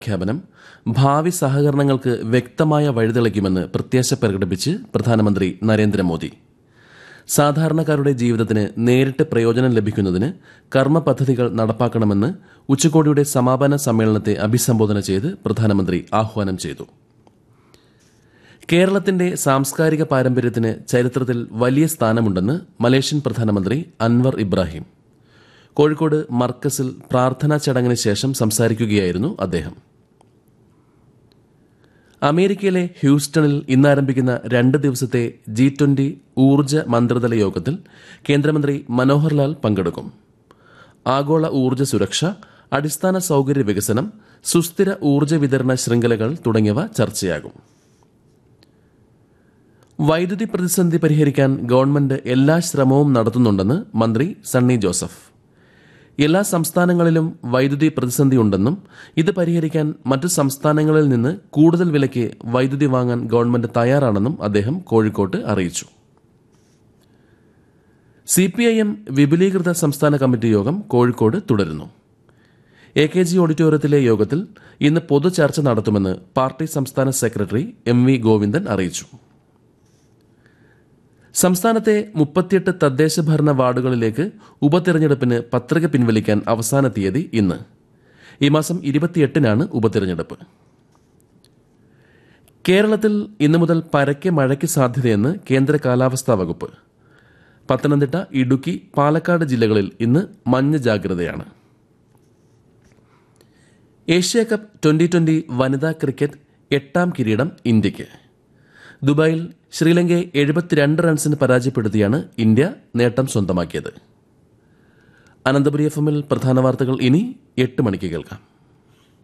പ്രഖ്യാപനം ഭാവി സഹകരണങ്ങൾക്ക് വ്യക്തമായ വഴിതെളിക്കുമെന്ന് പ്രത്യാശ പ്രകടിപ്പിച്ച് പ്രധാനമന്ത്രി നരേന്ദ്രമോദി സാധാരണക്കാരുടെ ജീവിതത്തിന് നേരിട്ട് പ്രയോജനം ലഭിക്കുന്നതിന് കർമ്മ പദ്ധതികൾ നടപ്പാക്കണമെന്ന് ഉച്ചകോടിയുടെ സമാപന സമ്മേളനത്തെ അഭിസംബോധന ചെയ്ത് പ്രധാനമന്ത്രി ആഹ്വാനം ചെയ്തു കേരളത്തിന്റെ സാംസ്കാരിക പാരമ്പര്യത്തിന് ചരിത്രത്തിൽ വലിയ സ്ഥാനമുണ്ടെന്ന് മലേഷ്യൻ പ്രധാനമന്ത്രി അൻവർ ഇബ്രാഹിം കോഴിക്കോട് മർക്കസിൽ പ്രാർത്ഥനാ ചടങ്ങിന് ശേഷം സംസാരിക്കുകയായിരുന്നു അദ്ദേഹം അമേരിക്കയിലെ ഹ്യൂസ്റ്റണിൽ ഇന്ന് ആരംഭിക്കുന്ന രണ്ട് ദിവസത്തെ ജി ട്വന്റി ഊർജ്ജ മന്ത്രിതല യോഗത്തിൽ കേന്ദ്രമന്ത്രി മനോഹർ ലാൽ പങ്കെടുക്കും ആഗോള ഊർജ്ജ സുരക്ഷ അടിസ്ഥാന സൌകര്യ വികസനം സുസ്ഥിര ഊർജ്ജ വിതരണ ശൃംഖലകൾ തുടങ്ങിയവ ചർച്ചയാകും വൈദ്യുതി പ്രതിസന്ധി പരിഹരിക്കാൻ ഗവൺമെന്റ് എല്ലാ ശ്രമവും നടത്തുന്നുണ്ടെന്ന് മന്ത്രി സണ്ണി ജോസഫ് എല്ലാ സംസ്ഥാനങ്ങളിലും വൈദ്യുതി പ്രതിസന്ധിയുണ്ടെന്നും ഇത് പരിഹരിക്കാൻ മറ്റു സംസ്ഥാനങ്ങളിൽ നിന്ന് കൂടുതൽ വിലയ്ക്ക് വൈദ്യുതി വാങ്ങാൻ ഗവൺമെന്റ് തയ്യാറാണെന്നും അദ്ദേഹം കോഴിക്കോട്ട് അറിയിച്ചു സിപിഐഎം വിപുലീകൃത സംസ്ഥാന കമ്മിറ്റി യോഗം കോഴിക്കോട് തുടരുന്നു എ കെ ജി ഓഡിറ്റോറിയത്തിലെ യോഗത്തിൽ ഇന്ന് പൊതു ചർച്ച നടത്തുമെന്ന് പാർട്ടി സംസ്ഥാന സെക്രട്ടറി എം വി ഗോവിന്ദൻ അറിയിച്ചു സംസ്ഥാനത്തെ മുപ്പത്തിയെട്ട് തദ്ദേശ ഭരണ വാർഡുകളിലേക്ക് ഉപതെരഞ്ഞെടുപ്പിന് പത്രിക പിൻവലിക്കാൻ അവസാന തീയതി ഇന്ന് ഈ മാസം ഇരുപത്തിയെട്ടിനാണ് ഉപതെരഞ്ഞെടുപ്പ് കേരളത്തിൽ ഇന്നു മുതൽ പരക്കെ മഴയ്ക്ക് സാധ്യതയെന്ന് കേന്ദ്ര കാലാവസ്ഥാ വകുപ്പ് പത്തനംതിട്ട ഇടുക്കി പാലക്കാട് ജില്ലകളിൽ ഇന്ന് മഞ്ഞ ജാഗ്രതയാണ് ഏഷ്യ കപ്പ് ട്വന്റി ട്വന്റി വനിതാ ക്രിക്കറ്റ് എട്ടാം കിരീടം ഇന്ത്യയ്ക്ക് ദുബായിൽ ശ്രീലങ്കയെ എഴുപത്തിരണ്ട് റൺസിന് പരാജയപ്പെടുത്തിയാണ് ഇന്ത്യ നേട്ടം സ്വന്തമാക്കിയത് അനന്തപുരി എഫ് എമ്മിൽ പ്രധാന വാർത്തകൾ ഇനി എട്ട് മണിക്ക് കേൾക്കാം